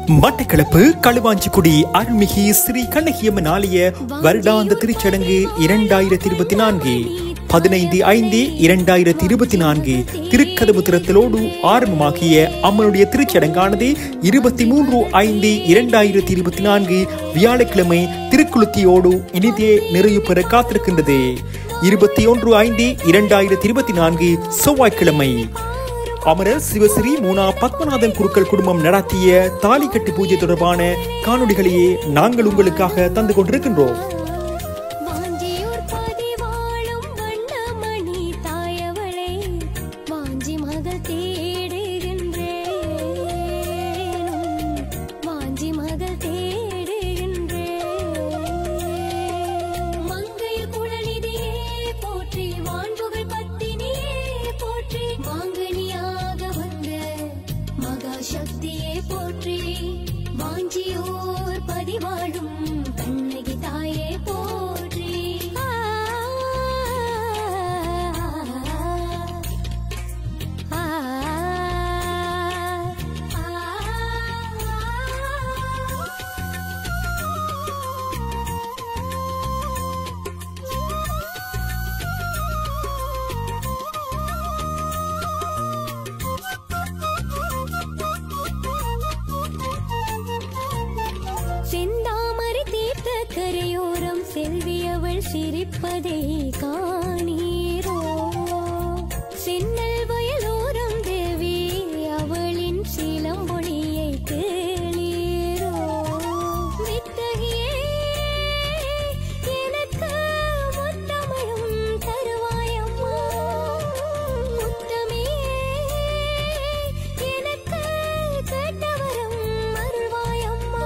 மட்டக்களப்பு களுவாஞ்சிக்குடி அருள்மிகு ஸ்ரீ கண்ணகியம்மன் ஆலய வருடாந்த திருச்சடங்கு இரண்டாயிரத்தி இருபத்தி நான்கு பதினைந்து ஐந்து இரண்டாயிரத்தி இருபத்தி நான்கு திருக்கதவு திறத்தலோடு ஆரம்பமாகிய அம்மனுடைய திருச்சடங்கானது இருபத்தி மூன்று ஐந்து இரண்டாயிரத்தி இருபத்தி நான்கு வியாழக்கிழமை திருக்குளுத்தியோடு இனிதே நிறைவு பெற காத்திருக்கின்றது இருபத்தி ஒன்று ஐந்து இரண்டாயிரத்தி இருபத்தி நான்கு செவ்வாய்க்கிழமை அமரர் சிவஸ்ரீ மூனா பத்மநாதன் குருக்கள் குடும்பம் நடத்திய தாலிக்கட்டு பூஜை தொடர்பான காணொளிகளையே நாங்கள் உங்களுக்காக தந்து கொண்டிருக்கின்றோம் வாஞ்சியூர் பதிவாழும் வண்ணமணி தாயவளே வாஞ்சி மகள் தேடுகின்றேன் வாஞ்சி மகள் தேடுகின்றேன் மங்கையில் குழலிதியே போற்றி வான்புகள் பத்தினியே போற்றி மாங்கனியாக வந்த மகா சக்தியே போற்றி வாஞ்சியோர் பதிவாழும் கண்ணகி தாயே போற்றி ஆ, ஆ, ஆ. செந்தாமரை தீர்த்த கரையோரம் செல்வியவள் சிரிப்பதை காணீரோ சென்னல் வயலோரம் தேவி அவளின் சிலம்பொழியை கேளீரோ வித்தகியே எனக்கு முத்தமிழும் தருவாயம்மா முத்தமே எனக்கு கேட்டவரம் அருள்வாயம்மா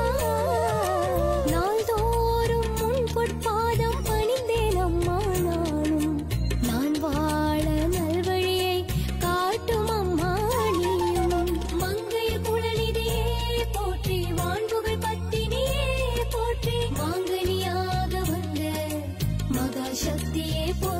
நாள்தோறும் உன் பொற்பாதம் பணிந்தேன் அம்மா நானும் நான் வாழ நல்வழியை காட்டும் அம்மா நீயும் மங்கை குழலிதையே போற்றி வான்புகள் பத்தினியே போற்றி மாங்கனியாக வந்த மகா சக்தியே போ